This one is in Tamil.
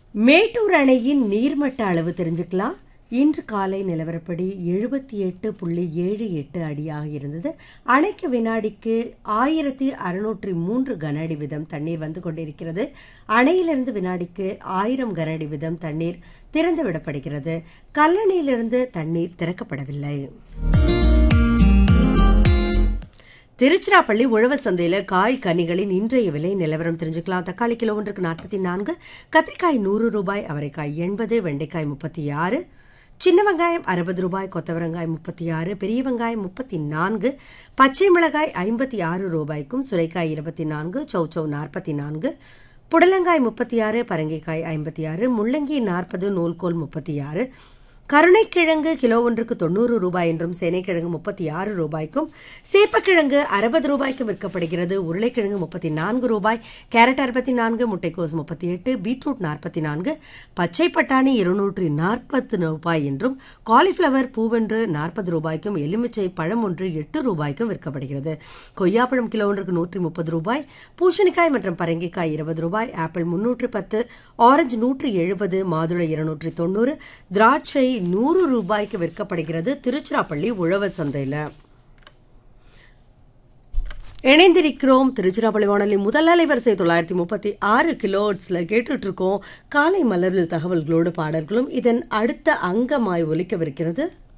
மேட்டூர் அணையின் நீர்மட்ட அளவு தெரிஞ்சுக்கலாம் இன்று காலை நிலவரப்படி எழுபத்தி எட்டு புள்ளி ஏழு எட்டு அடியாக இருந்தது அணைக்கு வினாடிக்கு ஆயிரத்தி அறுநூற்றி மூன்று கன அடி வீதம் தண்ணீர் வந்து கொண்டிருக்கிறது அணையிலிருந்து வினாடிக்கு ஆயிரம் கன அடி வீதம் தண்ணீர் திறந்து விடப்படுகிறது கல்லணையிலிருந்து தண்ணீர் திறக்கப்படவில்லை திருச்சிராப்பள்ளி உழவர் சந்தையில காய் கனிகளின் இன்றைய விலை நிலவரம் தெரிஞ்சுக்கலாம் தக்காளி கிலோ ஒன்றுக்கு நாற்பத்தி நான்கு கத்திரிக்காய் நூறு ரூபாய் அவரைக்காய் எண்பது வெண்டைக்காய் முப்பத்தி ஆறு சின்ன வெங்காயம் அறுபது ரூபாய் கொத்தவரங்காய் முப்பத்தி ஆறு பெரிய வெங்காயம் முப்பத்தி நான்கு பச்சை மிளகாய் ஐம்பத்தி ஆறு ரூபாய்க்கும் சுரைக்காய் இருபத்தி நான்கு சௌச்சௌ நாற்பத்தி நான்கு புடலங்காய் முப்பத்தி ஆறு பரங்கிக்காய் ஐம்பத்தி ஆறு முள்ளங்கி நாற்பது நூல்கோல் முப்பத்தி ஆறு கருணைக்கிழங்கு கிலோ ஒன்றுக்கு தொண்ணூறு ரூபாய் என்றும் சேனைக்கிழங்கு முப்பத்தி ஆறு ரூபாய்க்கும் சேப்பக்கிழங்கு அறுபது ரூபாய்க்கும் விற்கப்படுகிறது உருளைக்கிழங்கு முப்பத்தி நான்கு ரூபாய் கேரட் அறுபத்தி நான்கு முட்டைக்கோஸ் முப்பத்தி எட்டு பீட்ரூட் நாற்பத்தி நான்கு பச்சை பட்டாணி இருநூற்றி நாற்பத்து ரூபாய் என்றும் காலிஃப்ளவர் பூவென்று நாற்பது ரூபாய்க்கும் எலுமிச்சை பழம் ஒன்று எட்டு ரூபாய்க்கும் விற்கப்படுகிறது கொய்யாப்பழம் கிலோ ஒன்றுக்கு நூற்றி முப்பது ரூபாய் பூசணிக்காய் மற்றும் பரங்கிக்காய் இருபது ரூபாய் ஆப்பிள் முன்னூற்று பத்து ஆரஞ்சு நூற்றி எழுபது மாதுளை இருநூற்றி தொண்ணூறு திராட்சை நூறு ரூபாய்க்கு விற்கப்படுகிறது திருச்சிராப்பள்ளி உழவர் சந்தையில் இணைந்திருக்கிறோம் திருச்சிராப்பள்ளி வானொலி முதல் அலைவரிசை தொள்ளாயிரத்தி முப்பத்தி ஆறு கிலோட்ஸில் கேட்டுட்டு இருக்கோம் காலை மலரில் தகவல்களோடு பாடல்களும் இதன் அடுத்த அங்கமாய் ஒலிக்கவிருக்கிறது